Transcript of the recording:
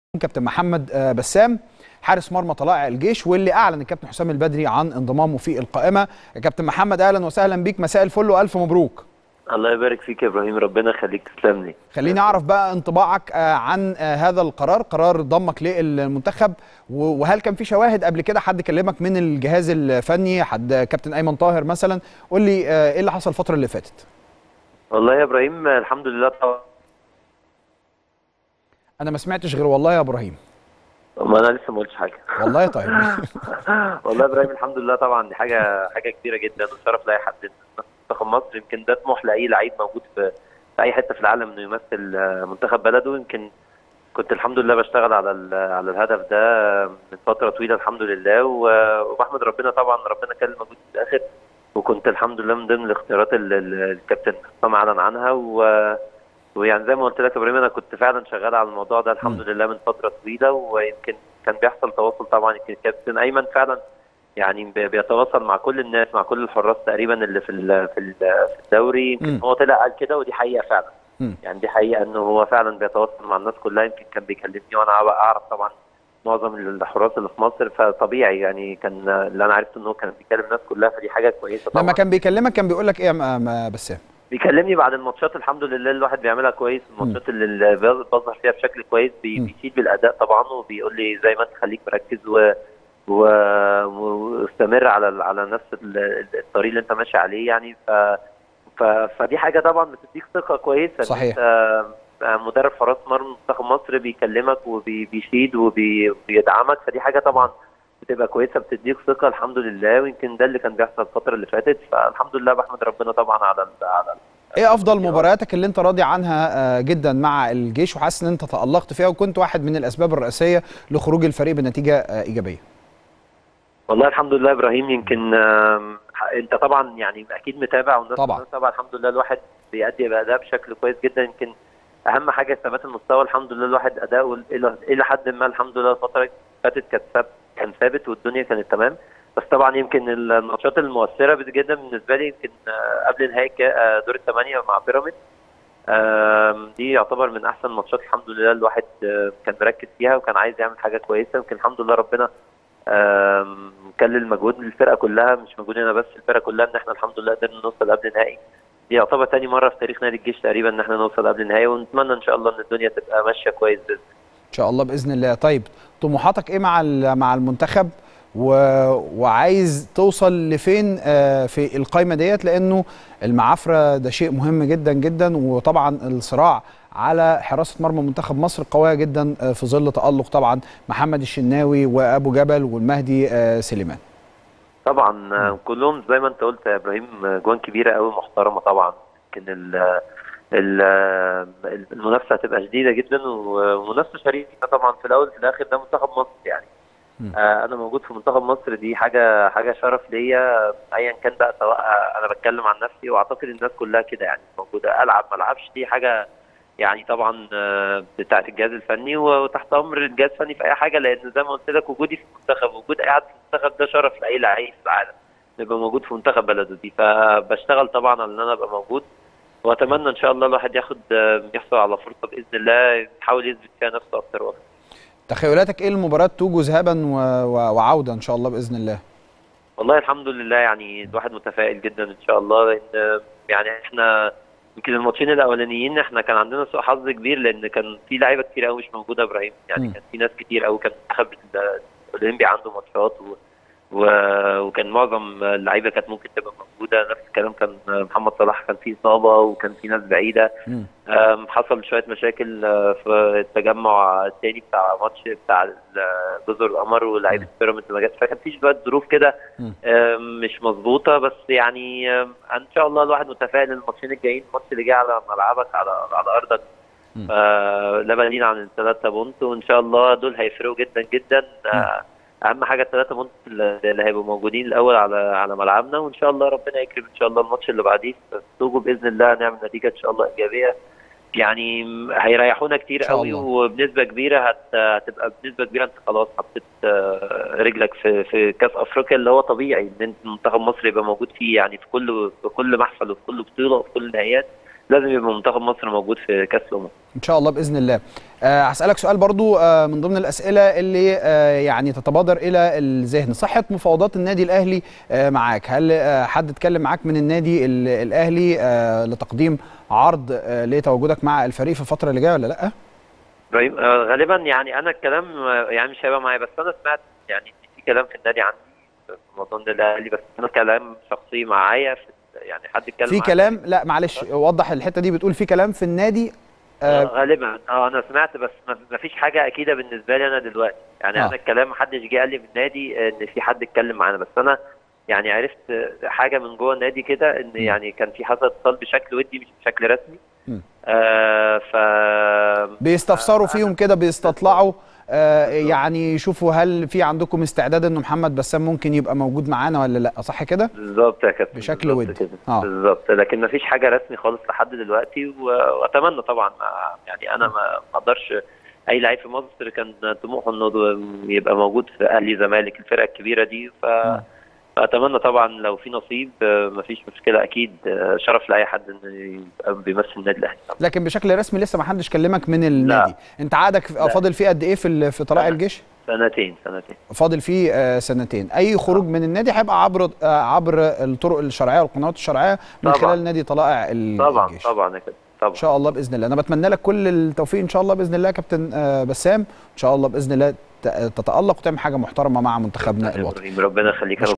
كابتن محمد آه، بسام حارس مرمى طلائع الجيش واللي اعلن الكابتن حسام البدري عن انضمامه في القائمه يا كابتن محمد اهلا وسهلا بيك مساء الفل والف مبروك الله يبارك فيك يا ابراهيم ربنا يخليك تسلم لي خليني اعرف بقى انطباعك آه، عن آه، هذا القرار قرار ضمك للمنتخب و- وهل كان في شواهد قبل كده حد كلمك من الجهاز الفني حد كابتن ايمن طاهر مثلا قول لي آه، ايه اللي حصل الفتره اللي فاتت والله يا ابراهيم الحمد لله طبعا انا ما سمعتش غير والله يا ابراهيم ما انا لسه ما قلتش حاجه والله طيب والله يا ابراهيم الحمد لله طبعا دي حاجه حاجه كبيره جدا وشرف لاي حد منتخب مصر يمكن ده طموح لاي لعيب موجود في في اي حته في العالم انه يمثل آه، منتخب بلده يمكن كنت الحمد لله بشتغل على ال- على الهدف ده من فتره طويله الحمد لله و- وبحمد ربنا طبعا ربنا كان موجود في الاخر وكنت الحمد لله من ضمن الاختيارات اللي اللي الكابتن حسام اعلن عنها و ويعني زي ما قلت لك يا ابراهيم انا كنت فعلا شغال على الموضوع ده الحمد لله من فتره طويله ويمكن كان بيحصل تواصل طبعا يمكن الكابتن ايمن فعلا يعني بي- بيتواصل مع كل الناس مع كل الحراس تقريبا اللي في ال- في ال- في الدوري يمكن مم. هو طلع قال كده ودي حقيقه فعلا مم. يعني دي حقيقه انه هو فعلا بيتواصل مع الناس كلها يمكن كان بيكلمني وانا اعرف طبعا معظم الحراس اللي في مصر فطبيعي يعني كان اللي انا عرفت ان هو كان بيكلم الناس كلها فدي حاجه كويسه طبعا لما كان بيكلمك كان بيقول لك ايه يا م- م- بسام بيكلمني بعد الماتشات الحمد لله الواحد بيعملها كويس الماتشات اللي اللي بظ- بظهر فيها بشكل كويس بي- مم. بيشيد بالاداء طبعا وبيقول لي زي ما انت خليك مركز و و- واستمر على ال- على نفس ال- ال- الطريق اللي انت ماشي عليه يعني ف ف فدي حاجه طبعا بتديك ثقه كويسه إن صحيح. انت مدرب حراس مرمى منتخب مصر بيكلمك وبيشيد وبيدعمك فدي حاجه طبعا بتبقى كويسه بتديك ثقه الحمد لله ويمكن ده اللي كان بيحصل الفتره اللي فاتت فالحمد لله بحمد ربنا طبعا على ال- على ايه افضل مبارياتك اللي انت راضي عنها آه، جدا مع الجيش وحاسس ان انت تالقت فيها وكنت واحد من الاسباب الرئيسيه لخروج الفريق بنتيجه آه، ايجابيه والله الحمد لله ابراهيم يمكن آم، ح- انت طبعا يعني اكيد متابع والناس طبعا. كلها طبعا الحمد لله الواحد بيأدي بأداء بشكل كويس جدا يمكن اهم حاجه ثبات المستوى الحمد لله الواحد اداؤه الى الى حد ما الحمد لله الفتره اللي فاتت كانت ثاب- كان ثابت والدنيا كانت تمام بس طبعا يمكن الماتشات المؤثره جدا بالنسبه لي يمكن آه، قبل نهائي كا- آه، دور الثمانيه مع بيراميدز آم، دي يعتبر من احسن ماتشات الحمد لله الواحد آه، كان مركز فيها وكان عايز يعمل حاجه كويسه يمكن الحمد لله ربنا آم، كلل مجهود للفرقه كلها مش مجهودي انا بس الفرقه كلها ان احنا الحمد لله قدرنا نوصل قبل النهائي دي يعتبر تاني مره في تاريخ نادي الجيش تقريبا ان احنا نوصل قبل النهائي ونتمنى ان شاء الله ان الدنيا تبقى ماشيه كويس باذن الله. ان شاء الله باذن الله طيب طموحاتك ايه مع ال- مع المنتخب و... وعايز توصل لفين آه، في القائمه ديت لانه المعافره ده شيء مهم جدا جدا وطبعا الصراع على حراسه مرمى منتخب مصر قويه جدا آه، في ظل تالق طبعا محمد الشناوي وابو جبل والمهدي آه، سليمان طبعا آه، كلهم زي ما انت قلت يا ابراهيم آه، جوان كبيره قوي محترمه طبعا يمكن ال ال- المنافسه هتبقى شديده جدا ومنافسه شريفه طبعا في الاول وفي الاخر ده منتخب مصر يعني مم. آه، انا موجود في منتخب مصر دي حاجه حاجه شرف ليا ايا كان بقى سواء انا بتكلم عن نفسي واعتقد الناس كلها كده يعني موجوده العب ما العبش دي حاجه يعني طبعا آه، بتاعت الجهاز الفني وتحت امر الجهاز الفني في اي حاجه لان زي ما قلت لك وجودي في المنتخب وجود اي حد في المنتخب ده شرف لاي لعيب في العالم يبقى موجود في منتخب بلده دي فبشتغل طبعا على ان انا ابقى موجود واتمنى ان شاء الله الواحد ياخد آه، يحصل على فرصه باذن الله يحاول يثبت فيها نفسه اكتر واكتر تخيلاتك ايه المباراه توجو ذهابا و... و... وعوده ان شاء الله باذن الله والله الحمد لله يعني الواحد متفائل جدا ان شاء الله لان يعني احنا يمكن الماتشين الاولانيين احنا كان عندنا سوء حظ كبير لان كان في لعيبه كتير قوي مش موجوده يا ابراهيم يعني مم. كان في ناس كتير قوي كان منتخب ال- الاولمبي عنده ماتشات و و... وكان معظم اللعيبه كانت ممكن تبقى موجوده نفس الكلام كان محمد صلاح كان فيه اصابه وكان في ناس بعيده مم. أم، حصل شويه مشاكل آه، في التجمع الثاني بتاع ماتش بتاع ال- جزر القمر ولاعيبه بيراميدز ما جاتش فكان في شويه ظروف كده مم. أم، مش مظبوطه بس يعني أم، ان شاء الله الواحد متفائل الماتشين الجايين الماتش اللي جاي على ملعبك على على ارضك مم. فلا بديل عن الثلاثه بونت وان شاء الله دول هيفرقوا جدا جدا آه، اهم حاجه الثلاثه بونت اللي هيبقوا موجودين الاول على على ملعبنا وان شاء الله ربنا يكرم ان شاء الله الماتش اللي بعديه في توجو باذن الله نعمل نتيجه ان شاء الله ايجابيه يعني هيريحونا كتير إن شاء قوي الله. وبنسبه كبيره هت... هتبقى بنسبه كبيره انت خلاص حطيت آه، رجلك في في كاس افريقيا اللي هو طبيعي ان انت منتخب مصر يبقى موجود فيه يعني في كل في كل محفل وفي كل بطوله وفي كل نهائيات لازم يبقى منتخب مصر موجود في كاس الامم ان شاء الله باذن الله آه، هسالك سؤال برضو آه، من ضمن الاسئله اللي آه، يعني تتبادر الى الذهن صحه مفاوضات النادي الاهلي آه، معاك هل آه، حد اتكلم معاك من النادي ال- الاهلي آه، لتقديم عرض آه، لتواجدك مع الفريق في الفتره اللي جايه ولا لا ابراهيم آه، غالبا يعني انا الكلام آه، يعني مش هيبقى معايا بس انا سمعت يعني إن في كلام في النادي عندي في موضوع النادي الاهلي بس انا كلام شخصي معايا في يعني حد اتكلم في معايا. كلام لا معلش وضح الحته دي بتقول في كلام في النادي آه، آه، غالبا اه انا سمعت بس ما ما فيش حاجه اكيده بالنسبه لي انا دلوقتي يعني آه. انا الكلام محدش جه قال لي من النادي ان في حد اتكلم معانا بس انا يعني عرفت آه، حاجه من جوه النادي كده ان يعني كان في حصل اتصال بشكل ودي مش بشكل رسمي م. آه ف بيستفسروا آه، فيهم كده بيستطلعوا آه، يعني يشوفوا هل في عندكم استعداد انه محمد بسام ممكن يبقى موجود معانا ولا لا صح كده بالظبط يا كابتن بشكل بالظبط ودي. كده آه. بالظبط لكن ما فيش حاجه رسمي خالص لحد دلوقتي و- واتمنى طبعا ما- يعني انا ما ما اقدرش اي لعيب في مصر كان طموحه انه يبقى موجود في اهلي زمالك الفرقه الكبيره دي ف مم. فاتمنى طبعا لو في نصيب آه، مفيش مشكله اكيد آه، شرف لاي حد انه يبقى بيمثل النادي الاهلي طبعاً. لكن بشكل رسمي لسه ما حدش كلمك من النادي انت عقدك لا. فاضل فيه قد ايه في ال- في طلائع سنة. الجيش سنتين سنتين فاضل فيه آه، سنتين اي خروج من النادي هيبقى عبر آه، عبر الطرق الشرعيه والقنوات الشرعيه من طبعاً. خلال نادي طلائع ال- طبعا الجيش طبعا يا كابتن طبعا ان شاء الله باذن الله انا بتمنى لك كل التوفيق ان شاء الله باذن الله يا كابتن آه، بسام ان شاء الله باذن الله ت- تتالق وتعمل حاجه محترمه مع منتخبنا الوطني إبراهيم، ربنا يخليك أنا